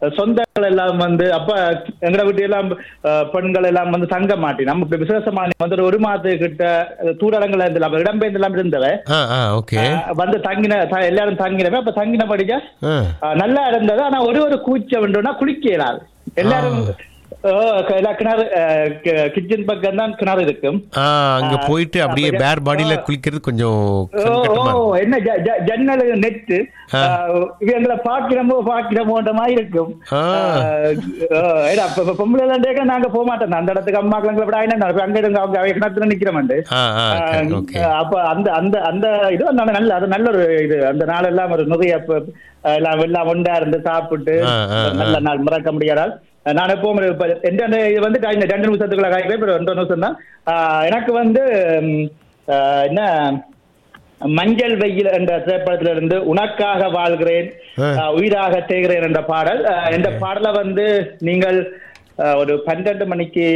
சொந்தங்கள் எல்லாம் வந்து அப்ப எங்கட வீட்டு எல்லாம் அஹ், பெண்கள் எல்லாம் வந்து தங்க மாட்டி நம்ம இப்ப விசேஷமான வந்து ஒரு ஒரு மாதத்துக்கிட்ட தூரடங்கள் இருந்தல இடம்பெயர்ந்து எல்லாம் இருந்தவ ஆ ஆ ஓகே அஹ், வந்து தங்கின த- எல்லாரும் தங்கினவ அப்ப தங்கினபடியா ஆ அஹ், நல்லா இருந்தது ஆனா ஒரு ஒரு கூச்சம் வேண்டும்னா குளிக்க இயலாது எல்லாரும் அஹ், எல்லா கிணறு கிச்சன் பக்கம் தான் கிணறு இருக்கும் ஆ அங்க போயிட்டு அப்படியே பேர் பாடியில குளிக்கிறது கொஞ்சம் ஓ, சங்கட்டமா ஓ, இருக்கும். என்ன ஜ- ஜ- ஜன்னல் நெட்டு இவங்களை பாக்கிறமோ பாக்கிறமோன்ற மாதிரி இருக்கும் ஆ. அஹ், அஹ், ஏடா, இப்ப- இப்ப பொம்பளை எல்லாம் கேட்க நாங்க போக மாட்டோம் அந்த இடத்துக்கு அம்மாக்களை விட ஆயினா நான் அங்க இருங்க அவங்க அவங்க கிணத்துல நிக்கிறோம்ண்டு ஆ ஆ அஹ், ஓகே அப்ப அந்த அந்த அந்த இது வந்து நல்ல அது நல்ல ஒரு இது அந்த நாள் எல்லாம் ஒரு நிறைய ப- எல்லாம் எல்லாம் ஒண்டா இருந்து சாப்பிட்டு ஆ, ஆ, ஆ. நல்ல நாள் மறக்க முடியாதால் நான் எப்பவும் ஒரு இப்ப எந்த அந்த இது வந்து இந்த ரெண்டு நிமிஷத்துக்குள்ள காய்க்கிறேன் இப்ப ரெண்டு நிமிஷம் தான் ஆஹ் எனக்கு வந்து ம், ஆஹ் என்ன மஞ்சள் வெயில் என்ற திரைப்படத்திலிருந்து உனக்காக வாழ்கிறேன் ஆ. ஆஹ் உயிராக தேய்கிறேன் என்ற பாடல் ஆஹ் இந்த பாடலை வந்து நீங்கள் ஆஹ் ஒரு பன்னெண்டு மணிக்கு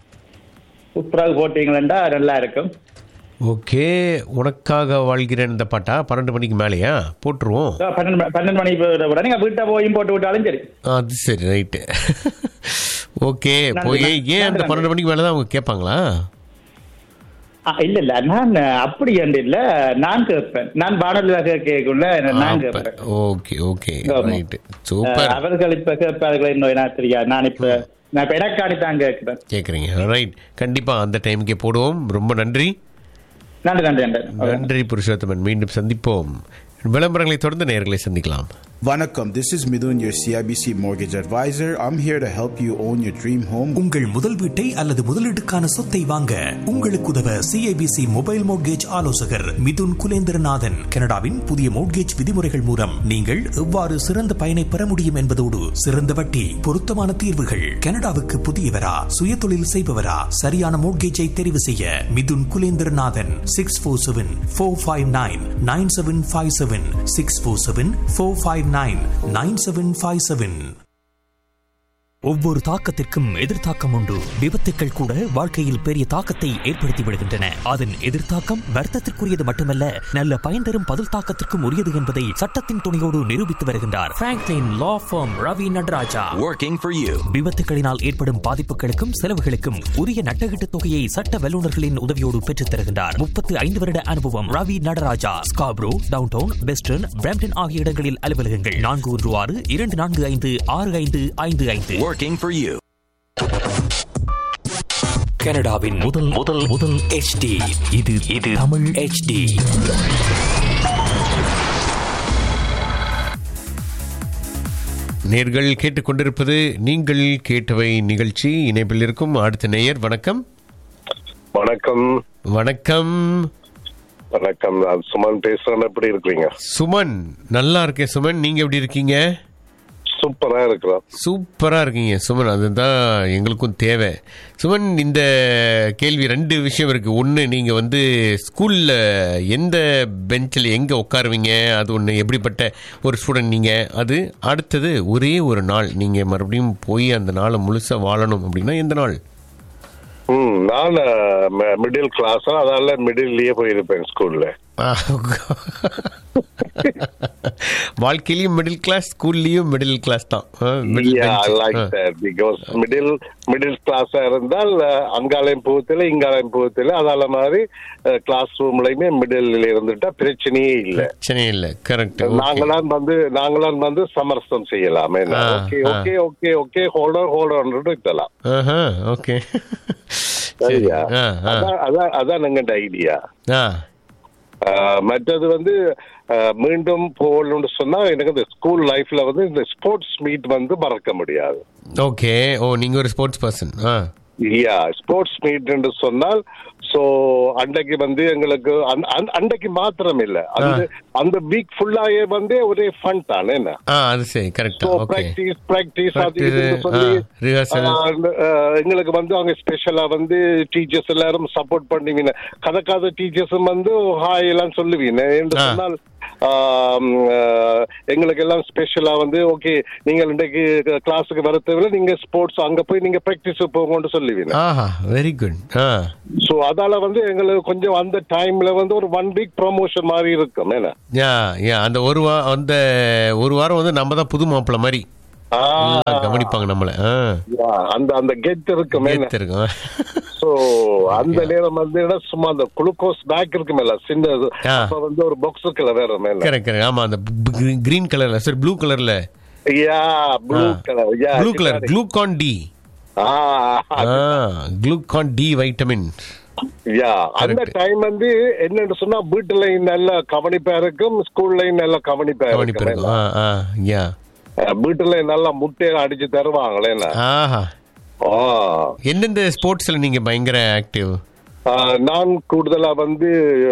பிறகு போட்டீங்களா நல்லா இருக்கும் ஓகே உனக்காக வாழ்கிறேன் இந்த பாட்டா பன்னெண்டு மணிக்கு மேலேயா போட்டுருவோம் ஆஹ் பன்னெண்டு மணி- பன்னெண்டு மணிக்கு விட நீங்க வீட்டை போயும் போட்டு விட்டாலும் சரி அது சரி ரைட்டு ஓகே நன்றி, போய் நன்றி, ஏன் அந்த நன்றி. பன்னெண்டு மணிக்கு மேலே தான் அவங்க கேட்பாங்களா ஆ, இல்ல இல்ல நான் அப்படி என்று இல்ல நான் கேட்பேன் நான் வானொலியில கேட்கல நான் கேட்பேன் ஓகே ஓகே ஆமா. ரைட்டு சூப்பர் அஹ், அவர்கள் இப்ப கேட்பார்கள் இன்னும் என்ன தெரியாது நான் இப்ப நான் இப்ப எனக்காண்டி தான் கேட்கிறேன் கேட்குறீங்க ரைட் கண்டிப்பாக அந்த டைமுக்கே போடுவோம் ரொம்ப நன்றி நன்றி நன்றி நன்றி நன்றி புருஷோத்தமன் மீண்டும் சந்திப்போம் விளம்பரங்களை தொடர்ந்து நேர்களை சந்திக்கலாம் Vanakkam, this is Midun, your CIBC mortgage advisor. I'm here to help you own your dream home. உங்கள் முதல் வீட்டை அல்லது முதலீட்டுக்கான சொத்தை வாங்க உங்களுக்கு உதவ சிஐபிசி மொபைல் மோட்கேஜ் ஆலோசகர் மிதுன் குலேந்திரநாதன் கனடாவின் புதிய மோட்கேஜ் விதிமுறைகள் மூலம் நீங்கள் எவ்வாறு சிறந்த பயனை பெற முடியும் என்பதோடு சிறந்த வட்டி பொருத்தமான தீர்வுகள் கனடாவுக்கு புதியவரா சுய தொழில் செய்பவரா சரியான மோட்கேஜை தெரிவு செய்ய Mithun Kulendranathan six four seven four five nine nine seven five seven six four seven four five nine nine seven five seven ஒவ்வொரு தாக்கத்திற்கும் எதிர்த்தாக்கம் உண்டு விபத்துக்கள் கூட வாழ்க்கையில் பெரிய தாக்கத்தை ஏற்படுத்தி விடுகின்றன அதன் எதிர்த்தாக்கம் வர்த்தத்திற்குரியது மட்டுமல்ல நல்ல பயன் தரும் பதில் தாக்கத்திற்கும் உரியது என்பதை சட்டத்தின் துணையோடு நிரூபித்து வருகின்றார் Franklin law firm Ravi Nadaraja Working for you. விபத்துகளினால் ஏற்படும் பாதிப்புகளுக்கும் செலவுகளுக்கும் உரிய நட்டகீட்டு தொகையை சட்ட வல்லுநர்களின் உதவியோடு பெற்றுத் தருகின்றார் முப்பத்து ஐந்து வருட அனுபவம் Ravi Nadaraja Scarborough downtown western Brampton ஆகிய இடங்களில் அலுவலகங்கள் நான்கு ஒன்று ஆறு இரண்டு நான்கு ஐந்து ஆறு ஐந்து ஐந்து ஐந்து Working for you. கனடாவின் முதல் முதல் முதல் HD இது இது தமிழ் HD நேர்கள் கேட்டுக்கொண்டிருப்பது நீங்கள் கேட்டவை நிகழ்ச்சி இணைப்பில் இருக்கும் அடுத்த நேயர் வணக்கம் வணக்கம் வணக்கம் வணக்கம் நான் சுமன் பேசுறேன் எப்படி இருக்கீங்க சுமன் நல்லா இருக்கேன் சுமன் நீங்க எப்படி இருக்கீங்க சூப்பரா இருக்கிறோம் சூப்பரா இருக்கீங்க சுமன் அதுதான் எங்களுக்கும் தேவை சுமன் இந்த கேள்வி ரெண்டு விஷயம் இருக்கு ஒன்று நீங்க வந்து ஸ்கூல்ல எந்த பெஞ்சில் எங்க உட்காருவீங்க அது ஒன்று எப்படிப்பட்ட ஒரு ஸ்டூடெண்ட் நீங்க அது அடுத்தது ஒரே ஒரு நாள் நீங்க மறுபடியும் போய் அந்த நாளை முழுசா வாழணும் அப்படின்னா எந்த நாள் ம் நான் மிடில் கிளாஸ் அதால மிடில்லயே போயிருப்பேன் ஸ்கூல்ல வாழ்க்கையிலயும் மிடில் கிளாஸ் ஸ்கூல்லயும் மிடில் கிளாஸ் தான் ஆ, middle bench. லைக் ஆ. தட் பிகாஸ் மிடில் மிடில் கிளாஸா இருந்தால் அஹ், அங்காலயம் பூத்துல இங்காலயம் பூத்துல அதால மாதிரி கிளாஸ் ரூம்லயுமே மிடில் இருந்துட்டா பிரச்சனையே இல்ல பிரச்சனை இல்லை கரெக்ட் நாங்களாம் வந்து நாங்களாம் வந்து சமரசம் செய்யலாமே ஆ, ஓகே ஆ. Okay okay okay holder holder இருக்கலாம் ஆஹா ஓகே சரி சரியா ஆ ஆ அதான் அதான் அதான் எங்கள்ட ஐடியா ஆ ஆஹ் மற்றது வந்து ஆஹ் மீண்டும் போகணும்னு சொன்னா எனக்கு இந்த ஸ்கூல் லைஃப்ல வந்து இந்த ஸ்போர்ட்ஸ் மீட் வந்து மறக்க முடியாது ஓகே ஓ நீங்க ஒரு ஸ்போர்ட்ஸ் பர்சன் ஆ யா ஸ்போர்ட்ஸ் மீட் என்று சொன்னால் சோ அன்றைக்கு வந்து எங்களுக்கு அந்த- அந்த- அன்றைக்கு மாத்திரம் இல்ல அந்த அந்த வீக் ஃபுல்லாயே வந்து ஒரே ஃபன் தானே என்ன ஆ அது சரி கரெக்டா ஸோ ஓகே ப்ராக்டிஸ் ப்ராக்டிஸ் அது Practice, இதுன்னு சொல்லி ஆ, rehearsal. ஆ, அந்த, ஆ, எங்களுக்கு வந்து அவங்க ஸ்பெஷலா வந்து டீச்சர்ஸ் எல்லாரும் சப்போர்ட் பண்ணுவீங்க கதக்காத டீச்சர்ஸும் வந்து ஹாய் எல்லாம் சொல்லுவீங்க என்று ஆ. சொன்னால் ஆம், ஆ, எங்களுக்கு எல்லாம் ஸ்பெஷலா வந்து ஓகே நீங்கள் இன்றைக்கு கிளாஸுக்கு வர தேவையில்ல நீங்க ஸ்போர்ட்ஸ் அங்க போய் நீங்க பிராக்டிஸ் போங்கன்னு சொல்லுவீங்க ஆஹா வெரி குட் ஆ சோ அதால வந்து எங்களுக்கு கொஞ்சம் அந்த டைம்ல வந்து ஒரு ஒன் வீக் ப்ரொமோஷன் மாதிரி இருக்கும் என்ன யா யா அந்த ஒரு வா அந்த ஒரு வாரம் வந்து நம்ம தான் புது மாப்பிள்ளை மாதிரி ஆ, எல்லாம் கவனிப்பாங்க நம்மள ஆ. yeah, அந்த அந்த கெட் இருக்கு மேல கெத்து இருக்கும் சோ அந்த நேரம் வந்து என்ன சும்மா அந்த குளுக்கோஸ் பேக் இருக்கு மேல சின்ன இது. ஆ. அப்ப வந்து ஒரு பாக்ஸ் இருக்குல்ல வேற மேல கரெக்ட் கரெக்ட் ஆமா அந்த கிரீன் கலர்ல சரி ப்ளூ கலர்ல யா ப்ளூ ஆ. Colour yeah blue colour glucon D ஆ குளூகான் டி வைட்டமின் யா அந்த Correct. டைம் வந்து என்னன்னு சொன்னா வீட்டுலயும் நல்ல கவனிப்பா இருக்கும் ஸ்கூல்லயும் நல்ல கவனிப்பா கவனிப்பு இருக்கும் இருக்கும் ஆ ஆ யா அஹ் வீட்டுல நல்லா முட்டையை அடிச்சு தருவாங்களே என்ன ஆஹா ஆ. எந்தெந்த ஸ்போர்ட்ஸ்ல நீங்க பயங்கர ஆக்டிவ் ஆஹ் நான் கூடுதலா வந்து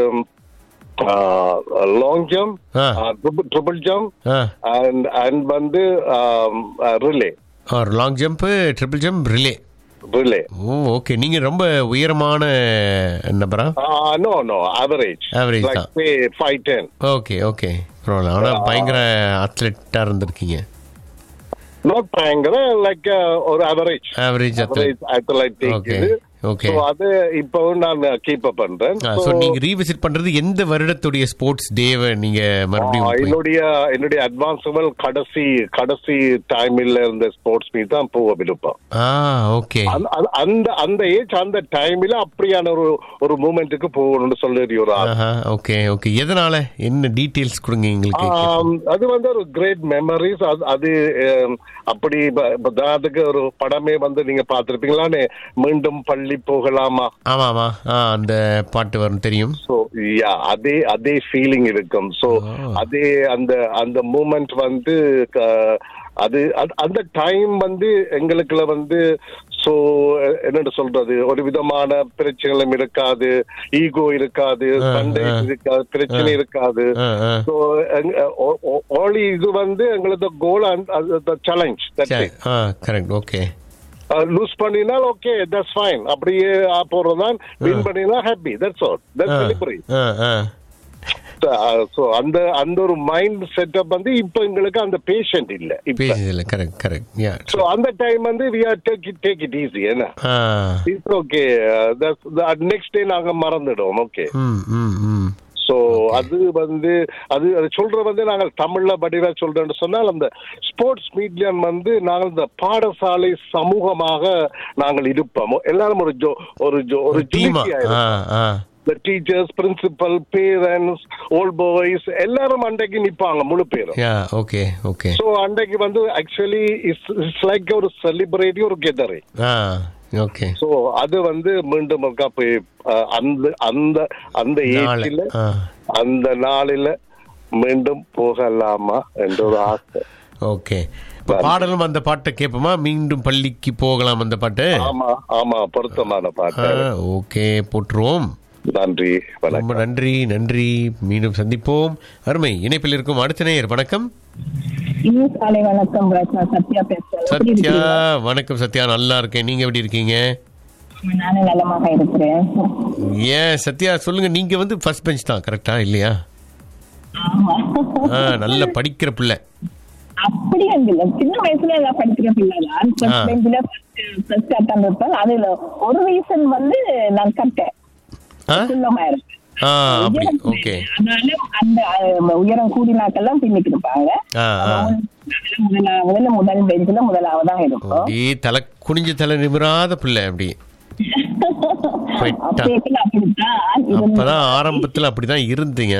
லாங் ஜம்ப் ஆ. ட்ரிபிள் ஜம்ப் ஆ அண்ட் அண்ட் வந்து ரிலே ஒரு long jump triple jump relay relay oh okay நீங்க ரொம்ப உயரமான நபரா no no average Average like தான். ஃபைவ் டென் ஓகே ஓகே பரவாயில்ல ஆனா பயங்கர அத்லெட்டா இருந்திருக்கீங்க நாட் பயங்கர லைக் ஒரு average average athlete average athletic Okay. இது Okay. So அது இப்பவும் நான் கீப் அப் பண்றேன் ஸோ So, நீங்க ரீவிசிட் பண்றது எந்த வருடத்துடைய ஸ்போர்ட்ஸ் டேவை நீங்க மறுபடியும் ஆ, போய்- என்னுடைய என்னுடைய அட்வான்ஸபிள் கடைசி கடைசி டைமில் இருந்த ஸ்போர்ட்ஸ் மீட் தான் போக விருப்பம் ஆ ஓகே அந்த- அந்த- அந்த அந்த ஏஜ் அந்த டைம்ல அப்படியான ஒரு ஒரு மூமெண்ட்டுக்கு போகணும்னு சொல்லி ஒரு ஆசை. ஆஹா ஓகே ஓகே எதனால என்ன டீடைல்ஸ் கொடுங்க எங்களுக்கு ஆம், அது வந்து ஒரு கிரேட் மெமரிஸ் அது ஆம், அப்படி இப்ப- இப்ப உதாரணத்துக்கு ஒரு படமே வந்து நீங்க பார்த்திருப்பீங்களான்னு மீண்டும் பள்ளி போகலாமா ஆமா ஆமா ஆ அந்த பாட்டு வரும் தெரியும் சோ யா அதே அதே ஃபீலிங் இருக்கும் சோ அதே அந்த அந்த மூமெண்ட் வந்து க- அது அது- அந்த டைம் வந்து எங்களுக்குள்ள வந்து சோ என்னன்னு சொல்றது ஒரு விதமான பிரச்சனைகளும் இருக்காது ஈகோ இருக்காது சண்டை இருக்காது பிரச்சனை இருக்காது ஆ, ஆ. ஸோ ஓலி இது வந்து எங்களது கோல் சேலஞ்ச் சரி ஆ கரெக்ட் ஓகே லூஸ் பண்ணினால் ஓகே தட்ஸ் ஃபைன் அப்படியே போறதுதான் வின் பண்ணினா happy that's all that's celebrate ஆ ஆ ஸோ அந்த அந்த ஒரு மைண்ட் செட்டப் வந்து இப்போ எங்களுக்கு அந்த பேஷண்ட் இல்ல இப்ப பேசுதில்ல கரெக்ட் கரெக்ட் யா ஸோ அந்த டைம் வந்து we are take it take it easy என்ன ஆ இட்ஸ் ஓகே நெக்ஸ்ட் டே நாங்க மறந்துடுவோம் ஓகே ம் ம் ம் சோ அது வந்து அது அது சொல்ற வந்து நாங்கள் தமிழ்ல படிவா சொல்றேன்னு சொன்னால் அந்த ஸ்போர்ட்ஸ் மீடியம் வந்து நாங்கள் இந்த பாடசாலை சமூகமாக நாங்கள் இருப்போம் எல்லாரும் ஒரு ஜோ ஒரு ஜோ- ஒரு டீமா unity ஆ ஆ இருப்போம். ஆ இந்த teachers principal parents old boys எல்லாரும் அன்றைக்கு நிப்பாங்க முழு பேரும் யா ஓகே ஓகே சோ அன்றைக்கு வந்து ஆக்சுவலி இட்ஸ் லைக் ஒரு செலிப்ரேட்டி ஒரு கெதரிங் ஆ ஓகே சோ அது வந்து மீண்டும் ஒருக்கா போய் அஹ், அந்த அந்த அந்த நாளை ஏஜ்ல ஆ அந்த நாளில மீண்டும் போகலாமா என்ற ஒரு ஆசை ஓகே இப்போ பாடலும் அந்த பாட்டை கேட்போமா மீண்டும் பள்ளிக்கு போகலாம் அந்த பாட்டு ஆமா ஆமா பொருத்தமான ஆ பாட்டு ஓகே போட்டுருவோம் நன்றி வணக்கம் ரொம்ப நன்றி நன்றி மீண்டும் சந்திப்போம் அருமை இணைப்பில் இருக்கும் அடுத்த நேயர் வணக்கம் இனிய காலை வணக்கம் ராஜ் நான் சத்யா பேசுறேன் எப்படி சத்யா இருக்கீங்க? வணக்கம் சத்யா நல்லா இருக்கேன் நீங்க எப்படி இருக்கீங்க நானும் நலமாக இருக்கிறேன் ஏன் சத்யா சொல்லுங்க நீங்க வந்து ஃபர்ஸ்ட் பெஞ்ச் தான் கரெக்டா இல்லையா ஆமா ஆ நல்ல படிக்கிற பிள்ளை அப்படி இல்ல சின்ன வயசுல நான் படிக்கிற பிள்ளைதான் ஆ. ஃபர்ஸ்ட் பெஞ்சில ஃபர்ஸ்ட் அட்டம் இருப்பேன் அதுல ஒரு ரீசன் வந்து நான் கட்டேன் ஆ குள்ளமா இருப்பேன் ஆ அப்படி உயரம் ஓகே அதனால அந்த அஹ், உயரம் கூடினாக்கெல்லாம் பின்னிட்டு இருப்பாங்க ஆ ஆ அதுல முதலாவதுல முதல் பெஞ்சில முதலாவதா இருக்கும் அப்படியே தலை குனிஞ்சு தலை நிமிராத பிள்ளை அப்படி போயிட்டா. அப்பேக்கல அப்படித்தான் இருந்தேன். அப்பதான் ஆரம்பத்துல அப்படிதான் இருந்தீங்க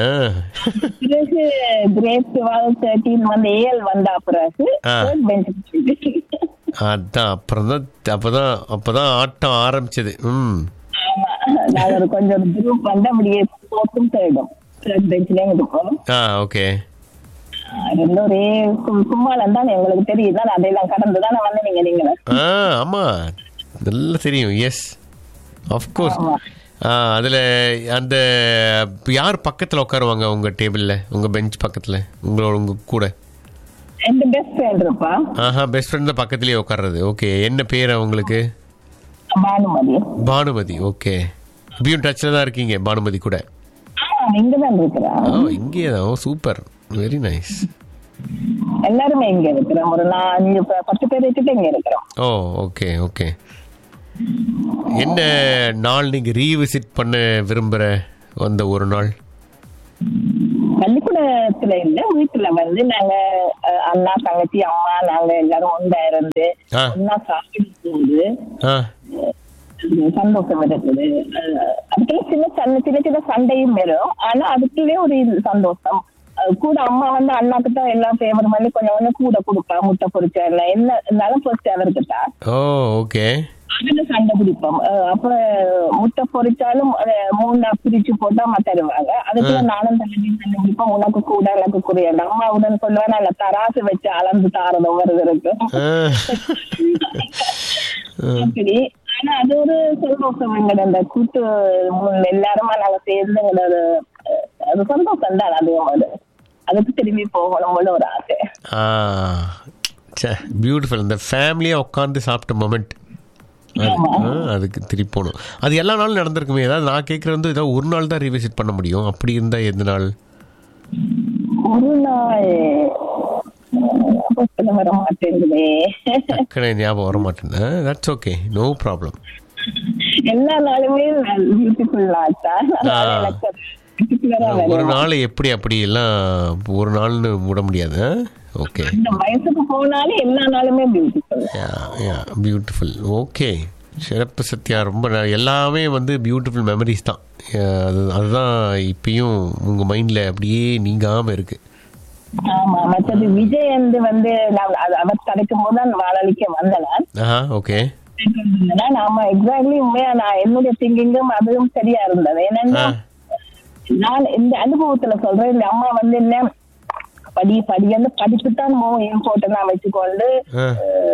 பிறகு கிரேட் டுவெல் தேர்ட்டீன் வந்து ஏஎல் வந்தா பிறகு ஆ. third bench க்கு போயிட்டு. அதான் அப்புறம் தான் அப்பதான் அப்பதான் ஆட்டம் ஆரம்பிச்சது ம் ஆமா நாங்க ஒரு கொஞ்சம் குரூப் வந்து அப்படியே ஃபோர்த்தும் தேர்டும் தேர்ட் பெஞ்ச்லயும் இருக்கும் ஆ ஓகே ரெண்டும் ஒரே சு- சும்மாலம் தான் எங்களுக்கு தெரியும் தான் அதையெல்லாம் கடந்து தானே வந்து நீங்க நீங்க ஆ ஆமா நல்லா தெரியும் எஸ் ஆஃப்கோர்ஸ் ஆமா. அதுல அந்த யார் பக்கத்துல உட்காருவாங்க உங்க டேபிள்ல உங்க பெஞ்ச் பக்கத்துல உங்களோட உங்க கூட எந்த பெஸ்ட் ஃப்ரெண்ட் இருப்பா ஆஹா பெஸ்ட் ஃப்ரெண்ட் தான் பக்கத்துலயே உட்கார்றது ஓகே என்ன பேர் அவங்களுக்கு பானுமதி பானுமதி ஓகே இப்பயும் டச்ல தான் இருக்கீங்க பானுமதி கூட ஆமா இங்க தான் இருக்கிறா ஓ இங்கே தான் ஓ சூப்பர் வெரி நைஸ் எல்லாருமே இங்க இருக்கிறோம் ஒரு நான் அஞ்சு ப- பத்து பேர் வச்சுட்டு இங்க இருக்கிறோம் ஓ ஓகே ஓகே என்ன நாள் நீங்க ரீவிசிட் பண்ண விரும்புற அந்த ஒரு நாள் பள்ளிக்கூட குடும்பத்துல இல்ல வீட்டுல வந்து நாங்க அஹ், அண்ணா தங்கச்சி அம்மா நாங்க எல்லாரும் ஒன்றா இருந்து ஆ. ஒன்னா சாப்பிடும் போது ஆ சந்தோஷம் இருக்குது அஹ், அதுக்குள்ள சின்ன சின்ன சின்ன சின்ன சண்டையும் வரும் ஆனா அதுக்குள்ளே ஒரு இது சந்தோஷம் அஹ், கூட அம்மா வந்து அண்ணாக்கு தான் எல்லாம் ஃபேவர் பண்ணி கொஞ்சம் கொஞ்சம் கூட கொடுப்பா முட்டை பொரிச்சா இல்லை என்ன இருந்தாலும் ஃபர்ஸ்ட் அவருக்கு தான் ஓ ஓகே அதுல சண்டை பிடிப்போம் அஹ் அப்ப முட்டை பொரிச்சாலும் அதை மூணா பிரிச்சு போட்டா அம்மா தருவாங்க அதுக்குள்ள நானும் தள்ளி சண்டை பிடிப்போம் உனக்கு கூட எனக்கு குறையல அம்மா உடன் சொல்லுவேன் நல்ல தராசு வச்சு அளந்து தாரது வருது இருக்கு ஆ. அப்படி ஆனா அது ஒரு சந்தோஷம் எங்கட அந்த கூட்டு உம், எல்லாருமா நாங்க சேர்ந்து எங்களோட ஒரு, அஹ், அது சந்தோஷம் தான் அது அது அதுக்கு திரும்பி போகணும்னு ஒரு ஆசை ஆ சே பியூட்டிஃபுல் இந்த ஃபேமிலியாக உட்காந்து சாப்பிட்ட மொமெண்ட் அதுக்கு திருப்பி போகணும் அது எல்லா நாளும் நடந்திருக்குமே ஏதாவது நான் கேட்குறது வந்து ஏதாவது ஒரு நாள் தான் ரீவிசிட் பண்ண முடியும் அப்படி இருந்தால் எந்த நாள் ஒரு நாள் அப்போ வர மாட்டேங்குதே டக்குனு ஞாபகம் வர மாட்டேன் தட்ஸ் ஓகே நோ ப்ராப்ளம் எல்லா நாளுமே பியூட்டிஃபுல் ஆச்சா ஆ. எனக்கு particular ஆ ஒரு வரும். நாள் எப்படி அப்படி எல்லாம் ஒரு நாள்னு விட முடியாது ஓகே அந்த வயசுக்கு போனாலே எல்லா நாளுமே பியூட்டிஃபுல் பியூட்டிஃபுல் ஓகே சிறப்பு சத்யா ரொம்ப ந- எல்லாமே வந்து பியூட்டிஃபுல் மெமரிஸ் தான் அஹ் அது அதுதான் இப்பயும் உங்கள் மைண்டில் அப்படியே நீங்காமல் இருக்கு ஆமா மற்றது விஜய் வந்து வந்து நான் அது- அவர் கிடைக்கும் போது தான் வாழலிக்க வந்தேன் ஆஹா ஓகே நான் நாம எக்ஸாக்ட்லி உண்மையா நான் என்னுடைய திங்கிங்கும் அதுவும் சரியா இருந்தது என்னன்னா ஆ நான் இந்த அனுபவத்துல சொல்றேன் இந்த அம்மா வந்து என்ன படி படி வந்து படிப்பு தான் மோ இம்பார்ட்டன்டா வச்சுக்கொண்டு ஆ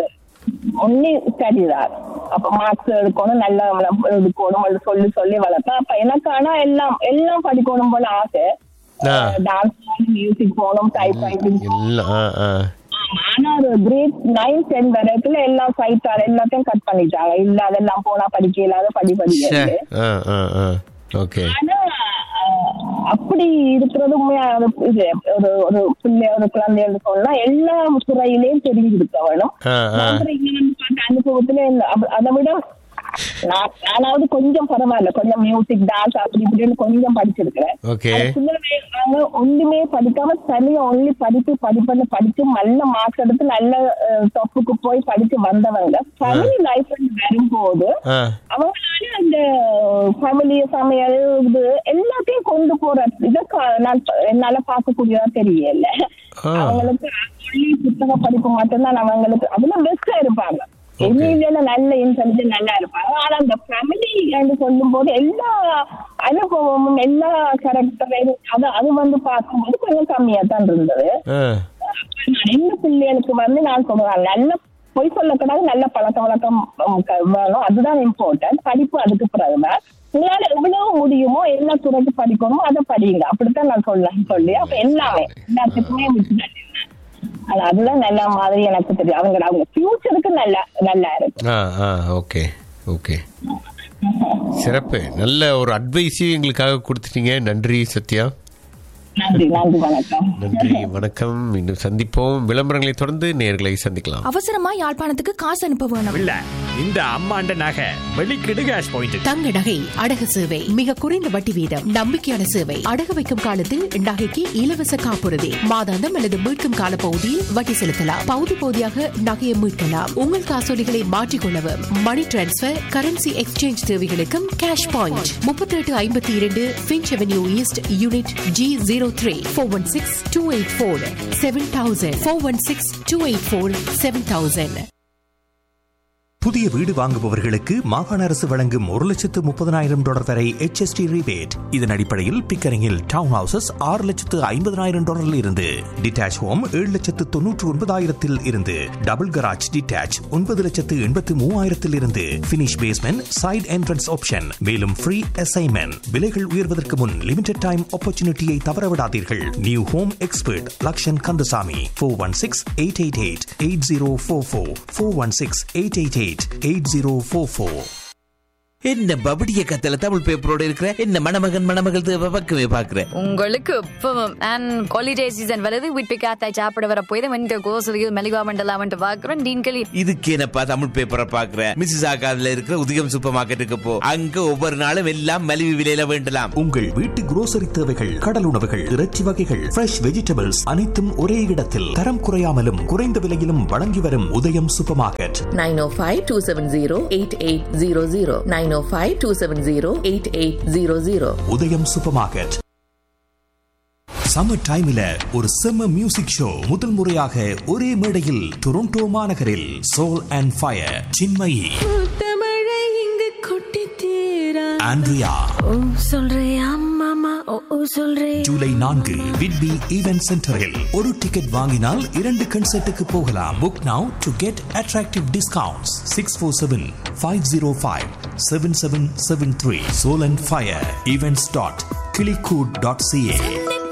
ஒன்லி ஸ்டடி தான் அப்ப மார்க்ஸ் எடுக்கணும் நல்லா எடுக்கணும் அது சொல்லி சொல்லி வளர்ப்பேன் அப்ப எனக்கு ஆனா எல்லாம் எல்லாம் படிக்கணும் போல ஆசை ஆ டான்ஸ் போகணும் மியூசிக் போகணும் டைப் ரைட்டிங் எல்லாம் ஆ ஆ ஆனா ஒரு கிரேட் நைன் டென் வரைக்கும் எல்லாம் சைட்டார் எல்லாத்தையும் கட் பண்ணிட்டாங்க இல்ல அதெல்லாம் போனா படிக்க இல்லாத படி ச்சே. படிக்க ஆ ஆ ஆ ஓகே ஆனா அஹ், அப்படி இருக்கிறது உண்மையா ஒரு இது ஒரு ஒரு பிள்ளை ஒரு குழந்தைன்னு சொன்னா எல்லா துறையிலையும் தெரிஞ்சிருக்க வேணும் ஆ ஆ நான் கூட இங்க வந்து பார்த்த அனுபவத்துல இந்த- அப்ப- அதை விட நான் நானாவது கொஞ்சம் பரவாயில்ல கொஞ்சம் மியூசிக் டான்ஸ் அப்படி இப்படின்னு கொஞ்சம் படிச்சிருக்கிறேன் ஓகே சிலவே நாங்க ஒண்ணுமே படிக்காம தனியா ஒன்லி படிப்பு படிப்புன்னு படிச்சு நல்ல மார்க்ஸ் எடுத்து நல்ல டொப்புக்கு போய் படிச்சு வந்தவங்க ஃபேமிலி லைஃப் வரும்போது ஆ அவங்களால அந்த ஃபேமிலி சமையல் இது எல்லாத்தையும் கொண்டு போற இதை கா- நான் ப- என்னால பார்க்கக்கூடியதா தெரியல ஆ. அவங்களுக்கு only புத்தக படிப்பு மட்டும்தான் அவங்களுக்கு அதுல பெஸ்டா இருப்பாங்க எண்ணில நல்ல இன்டெலிஜென்ட் நல்லா இருப்பாங்க ஆனா அந்த ஃபேமிலி என்று சொல்லும் போது எல்லா அனுபவமும் எல்லா கேரக்டரையும் அது அது வந்து பார்க்கும்போது கொஞ்சம் கம்மியா தான் இருந்தது ஆ நான் எந்த பிள்ளைகளுக்கு வந்து நான் சொல்றேன் நல்ல பொய் சொல்லக்கூடாது நல்ல பழக்க வழக்கம் உம், க- வேணும் அதுதான் இம்பார்ட்டன்ட் படிப்பு அதுக்கு பிறகுதான் உங்களால எவ்வளவு முடியுமோ என்ன துறைக்கு படிக்கணுமோ அதை படிங்க அப்படித்தான் நான் சொல்லலாம் சொல்லி அப்ப எல்லாமே எல்லாத்துக்குமே விட்டுட்டேன் அது அதுதான் நல்ல மாதிரி எனக்கு தெரியும் அவங்க அவங்க ஃபியூச்சருக்கு நல்லா நல்லா இருக்கு ஆ ஆ ஓகே ஓகே சிறப்பு நல்ல ஒரு அட்வைஸையும் எங்களுக்காக கொடுத்துட்டீங்க நன்றி சத்யா நன்றி நன்றி வணக்கம் நன்றி வணக்கம் இன்னும் சந்திப்போம் விளம்பரங்களை தொடர்ந்து நேர்களை சந்திக்கலாம் அவசரமா யாழ்ப்பாணத்துக்கு காசு அனுப்ப வேணும் இல்ல இந்த அம்மாண்ட நகை வெளிக்கிடு கேஷ் பாயிண்ட் தங்க நகை அடகு சேவை மிக குறைந்த வட்டி வீதம் நம்பிக்கையான சேவை அடகு வைக்கும் காலத்தில் நகைக்கு இலவச காப்புறுதி மாதாந்தம் அல்லது மீட்கும் கால பகுதியில் வட்டி செலுத்தலாம் பகுதி பகுதியாக நகையை மீட்கலாம் உங்கள் காசோலிகளை மாற்றிக்கொள்ளவும் மணி டிரான்ஸ்பர் கரன்சி எக்ஸ்சேஞ்ச் தேவைகளுக்கும் கேஷ் பாயிண்ட் முப்பத்தி எட்டு ஐம்பத்தி இரண்டு Finch avenue east unit G zero three four one six two eight four seven thousand four one six two eight four seven thousand புதிய வீடு வாங்குபவர்களுக்கு மாகாண அரசு வழங்கும் ஒரு லட்சத்து முப்பதனாயிரம் டாலர் வரை HST rebate இதன் அடிப்படையில் பிக்கரிங்கில் டவுன் ஹவுசஸ் ஆறு லட்சத்து ஐம்பதனாயிரம் டாலரில் இருந்து டிட்டாச் ஹோம் ஏழு லட்சத்து தொன்னூற்று ஒன்பதாயிரத்தில் இருந்து டபுள் கராஜ் டிட்டாச் ஒன்பது லட்சத்து எண்பத்து மூவாயிரத்தில் இருந்து finish basement side entrance option மேலும் ஃப்ரீ அசைன்மெண்ட் விலைகள் உயர்வதற்கு முன் லிமிடெட் டைம் ஆப்பர்ச்சுனிட்டியை தவறவிடாதீர்கள் new home expert Lakshan Kandasamy four one six eight eight eight eight zero four four four one six eight eight eight eight zero four four என்ன பபடிய கத்தல தமிழ் பேப்பரோட இருக்கிற என்ன மணமகன் மணமகள் தேவை பக்கமே பாக்குற உங்களுக்கு இப்பவும் அண்ட் ஹாலிடே சீசன் வருது வீட்டு காத்தாய் சாப்பிட வர போய் வந்து கோசலியில் மெலிவா மண்டலாமன்ட்டு பார்க்குறோம் டீன்களி இதுக்கு என்னப்பா தமிழ் பேப்பரை பாக்குற மிஸ்ஸஸ் ஆகாதுல இருக்கிற உதயம் சூப்பர் மார்க்கெட்டுக்கு போ அங்க ஒவ்வொரு நாளும் எல்லாம் மலிவு விலையில வேண்டலாம் உங்கள் வீட்டு குரோசரி தேவைகள் கடல் உணவுகள் இறைச்சி வகைகள் ஃப்ரெஷ் வெஜிடபிள்ஸ் அனைத்தும் ஒரே இடத்தில் தரம் குறையாமலும் குறைந்த விலையிலும் வழங்கி வரும் Udhayam super market nine O five two seven zero eight eight zero zero nine O five two seven zero eight eight zero zero Udhayam super market summer டைம்ல ஒரு செம்ம மியூசிக் ஷோ முதல் முறையாக ஒரே மேடையில் டொரண்டோ மாநகரில் சோல் அண்ட் ஃபயர் சின்மயி தமிழை இங்கு கொட்டி தீரா ஆண்ட்ரியா ஓ சொல்றியா மாமா ஓ ஓ சொல்றே ஜூலை நான்கு விட்பி ஈவென்ட் சென்டரில் ஒரு டிக்கெட் வாங்கினால் இரண்டு கன்சர்ட்டுக்கு போகலாம் book now to get attractive discounts six four seven five zero five seven seven seven three soul and fire events dot clickgood dot CA